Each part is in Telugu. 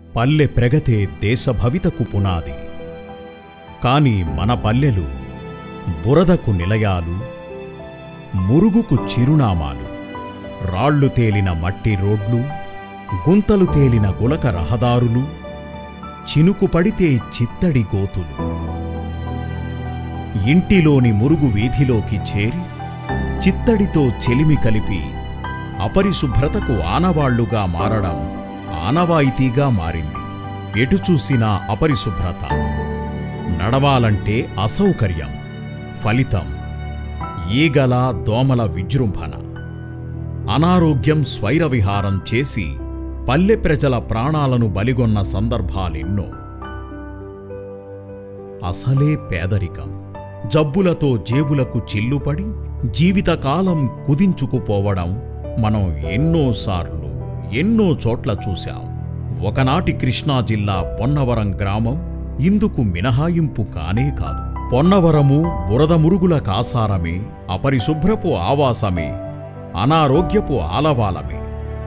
పల్లె ప్రగతే దేశ భవితకు పునాది కాని మన పల్లెలు బురదకు నిలయాలు మురుగుకు చిరునామాలు రాళ్ళు తేలిన మట్టి రోడ్లు గుంతలు తేలిన గులక రహదారులు చినుకు పడితే చిత్తడి గోతులు ఇంటిలోని మురుగు వీధిలోకి చేరి చిత్తడితో చెలిమి కలిపి అపరిశుభ్రతకు ఆనవాళ్లుగా మారడం ఆనవాయితీగా మారింది ఎటు చూసినా అపరిశుభ్రత నడవాలంటే అసౌకర్యం ఫలితం ఈగల దోమల విజృంభణ అనారోగ్యం స్వైరవిహారం చేసి పల్లె ప్రజల ప్రాణాలను బలిగొన్న సందర్భాలెన్నో అసలే పేదరికం జబ్బులతో జేబులకు చిల్లుపడి జీవితకాలం కుదించుకుపోవడం మనం ఎన్నోసార్లు ఎన్నో చోట్ల చూశాం ఒకనాటి కృష్ణా జిల్లా పొన్నవరం గ్రామం ఇందుకు మినహాయింపు కానే కాదు పొన్నవరము బురద మురుగుల కాసారమే అపరిశుభ్రపు ఆవాసమే అనారోగ్యపు ఆలవాలమే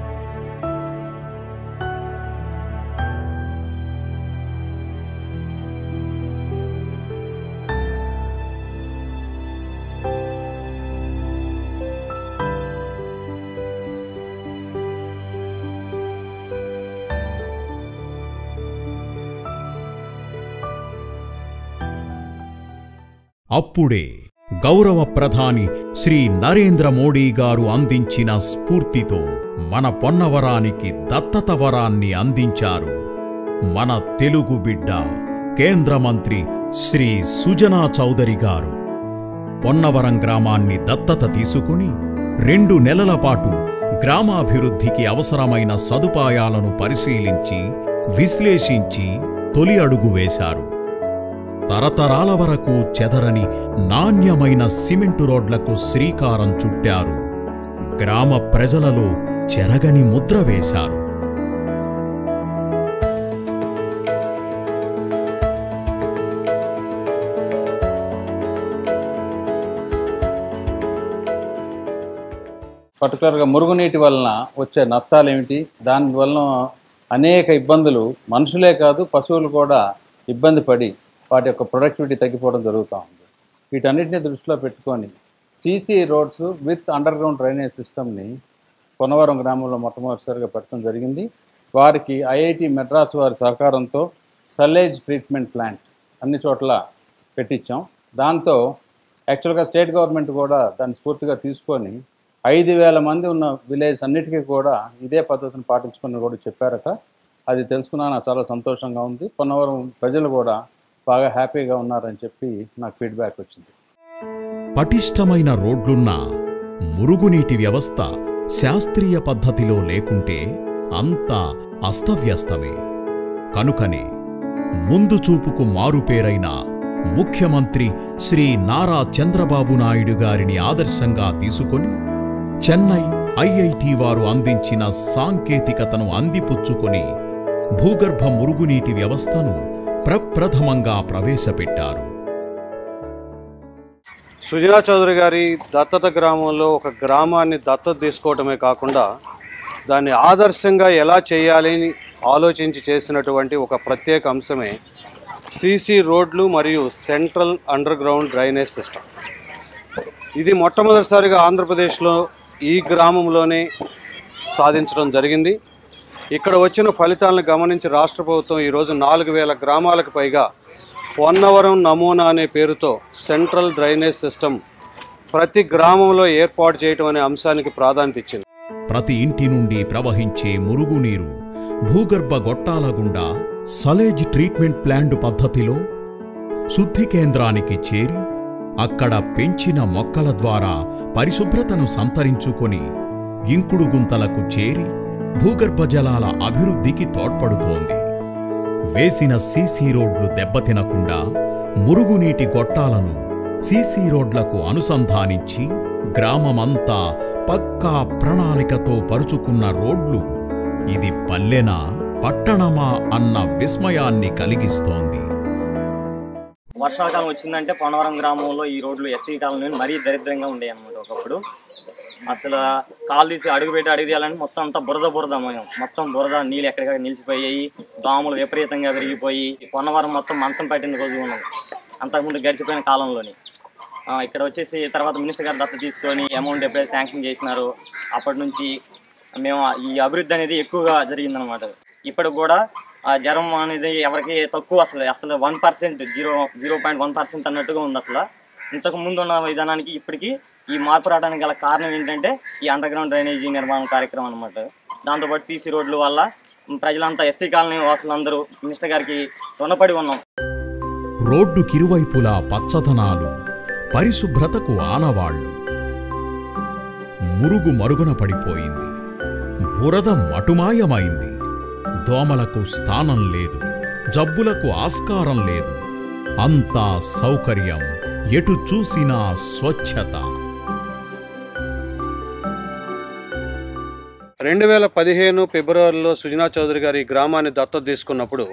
అప్పుడే గౌరవ ప్రధాని శ్రీ నరేంద్ర మోడీ గారు అందించిన స్ఫూర్తితో మన పొన్నవరానికి దత్తత వరాన్ని అందించారు మన తెలుగు బిడ్డ కేంద్ర మంత్రి శ్రీ సుజనా చౌదరి గారు పొన్నవరం గ్రామాన్ని దత్తత తీసుకుని రెండు నెలల పాటు గ్రామాభివృద్ధికి అవసరమైన సదుపాయాలను పరిశీలించి విశ్లేషించి తొలి అడుగు వేశారు తరతరాల వరకు చెదరని నాణ్యమైన సిమెంటు రోడ్లకు శ్రీకారం చుట్టారు గ్రామ ప్రజలలో చెరగని ముద్ర వేశారు పర్టికులర్గా మురుగునీటి వలన వచ్చే నష్టాలు ఏమిటి దాని వలన అనేక ఇబ్బందులు మనుషులే కాదు పశువులు కూడా ఇబ్బంది పడి వాటి యొక్క ప్రొడక్టివిటీ తగ్గిపోవడం జరుగుతూ ఉంది వీటన్నిటిని దృష్టిలో పెట్టుకొని CC roads with underground drainage సిస్టమ్ని కొనవరం గ్రామంలో మొట్టమొదటిసారిగా పెట్టడం జరిగింది వారికి ఐఐటి మెడ్రాస్ వారి సహకారంతో సల్లేజ్ ట్రీట్మెంట్ ప్లాంట్ అన్ని చోట్ల పెట్టించాం దాంతో యాక్చువల్గా స్టేట్ గవర్నమెంట్ కూడా దాన్ని స్ఫూర్తిగా తీసుకొని ఐదు వేల మంది ఉన్న విలేజ్ అన్నిటికీ కూడా ఇదే పద్ధతిని పాటించుకుని కూడా చెప్పారట అది తెలుసుకున్నా నాకు చాలా సంతోషంగా ఉంది పొన్నవరం ప్రజలు కూడా బాగా హ్యాపీగా ఉన్నారని చెప్పి నాకు ఫీడ్బ్యాక్ వచ్చింది పటిష్టమైన రోడ్లున్నా మురుగునీటి వ్యవస్థ శాస్త్రీయ పద్ధతిలో లేకుంటే అంతా అస్తవ్యస్తమే కనుకనే ముందు చూపుకు మారుపేరైన ముఖ్యమంత్రి శ్రీ నారా చంద్రబాబు నాయుడు గారిని ఆదర్శంగా తీసుకొని చెన్నై ఐఐటి వారు అందించిన సాంకేతికతను అందిపుచ్చుకొని భూగర్భ మురుగునీటి వ్యవస్థను ప్రప్రథమంగా ప్రవేశపెట్టారు సుజనా చౌదరి గారి దత్తత గ్రామంలో ఒక గ్రామాన్ని దత్తత తీసుకోవటమే కాకుండా దాన్ని ఆదర్శంగా ఎలా చేయాలి అని ఆలోచించి చేసినటువంటి ఒక ప్రత్యేక అంశమే సీసీ రోడ్లు మరియు central underground drainage system ఇది మొట్టమొదటిసారిగా ఆంధ్రప్రదేశ్లో ఈ గ్రామంలోనే సాధించడం జరిగింది ఇక్కడ వచ్చిన ఫలితాలను గమనించి రాష్ట్ర ప్రభుత్వం ఈరోజు నాలుగు వేల గ్రామాలకు పైగా పొన్నవరం నమూనా అనే పేరుతో సెంట్రల్ డ్రైనేజ్ సిస్టమ్ ప్రతి గ్రామంలో ఏర్పాటు చేయటం అనే అంశానికి ప్రాధాన్యత ఇచ్చింది ప్రతి ఇంటి నుండి ప్రవహించే మురుగునీరు భూగర్భ గొట్టాల గుండా సలేజ్ ట్రీట్మెంట్ ప్లాంట్ పద్ధతిలో శుద్ధి కేంద్రానికి చేరి అక్కడ పెంచిన మొక్కల ద్వారా పరిశుభ్రతను సంతరించుకొని ఇంకుడు గుంతలకు చేరి భూగర్భ జలాల అభివృద్ధికి తోడ్పడుతోంది వేసిన సీసీ రోడ్లు దెబ్బతినకుండా మురుగునీటి గొట్టాలను సీసీ రోడ్లకు అనుసంధానించి గ్రామమంతా పక్కా ప్రణాళికతో పరుచుకున్న రోడ్లు ఇది పల్లెనా పట్టణమా అన్న విస్మయాన్ని కలిగిస్తోంది వర్షాకాలం వచ్చిందంటే పొనవరం గ్రామంలో ఈ రోడ్లు ఎస్సీ కాలనీ మరీ దరిద్రంగా ఉండేవి అనమాట ఒకప్పుడు అసలు కాలు తీసి అడుగు పెట్టి అడుగు తీయాలంటే మొత్తం అంతా బురద బురద మయం మొత్తం బురద నీళ్ళు ఎక్కడికక్కడ నిలిచిపోయాయి దోమలు విపరీతంగా పెరిగిపోయి పొన్నవరం మొత్తం మంచం పట్టిన రోజు ఉన్నాం అంతకుముందు గడిచిపోయిన కాలంలోని ఆ, ఇక్కడ వచ్చేసి తర్వాత మినిస్టర్ గారు దత్త తీసుకొని అమౌంట్ ఎప్పుడైతే శాంక్షన్ చేసినారో అప్పటి నుంచి మేము ఈ అభివృద్ధి అనేది ఎక్కువగా జరిగిందనమాట ఇప్పటికి కూడా ఆ జ్వరం అనేది ఎవరికి తక్కువ అసలు అసలు one percent zero zero point one percent అన్నట్టుగా ఉంది అసలు ఇంతకు ముందు ఉన్న విధానానికి ఇప్పటికీ ఈ మార్పు రావడానికి గల కారణం ఏంటంటే ఈ అండర్ గ్రౌండ్ డ్రైనేజీ నిర్మాణం కార్యక్రమం అనమాట దాంతోపాటు సీసీ రోడ్లు వల్ల ప్రజలంతా ఎస్సీ కాలనీ వాసులందరూ మినిస్టర్ గారికి రుణపడి ఉన్నాం రోడ్డు కిరువైపులా పచ్చదనాలు పరిశుభ్రతకు ఆనవాళ్లు మురుగు మరుగున పడిపోయింది బురద మటుమాయమైంది దోమలకు స్థానం లేదు జబ్బులకు ఆస్కారం లేదు అంతా సౌకర్యం ఎటు చూసినా స్వచ్ఛత రెండు వేల పదిహేను ఫిబ్రవరిలో సుజనా చౌదరి గారు ఈ గ్రామాన్ని దత్తత తీసుకున్నప్పుడు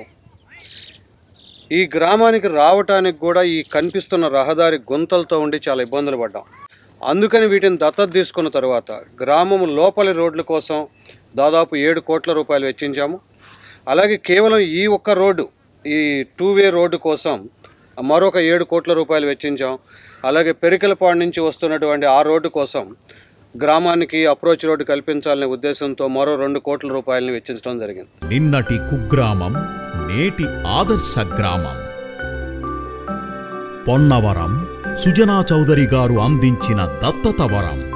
ఈ గ్రామానికి రావటానికి కూడా ఈ కనిపిస్తున్న రహదారి గుంతలతో ఉండి చాలా ఇబ్బందులు పడ్డాం అందుకని వీటిని దత్తత తీసుకున్న తర్వాత గ్రామం లోపలి రోడ్ల కోసం దాదాపు ఏడు కోట్ల రూపాయలు వెచ్చించాము అలాగే కేవలం ఈ ఒక్క రోడ్డు ఈ టూ వే రోడ్డు కోసం మరొక ఏడు కోట్ల రూపాయలు వెచ్చించాం అలాగే పెరికలపాడు నుంచి వస్తున్నటువంటి ఆ రోడ్డు కోసం గ్రామానికి అప్రోచ్ రోడ్డు కల్పించాలనే ఉద్దేశంతో మరో రెండు కోట్ల రూపాయలని వెచ్చించడం జరిగింది నిన్నటి కుగ్రామం నేటి ఆదర్శ గ్రామం పొన్నవరం సుజనా చౌదరి గారు అందించిన దత్తత వరం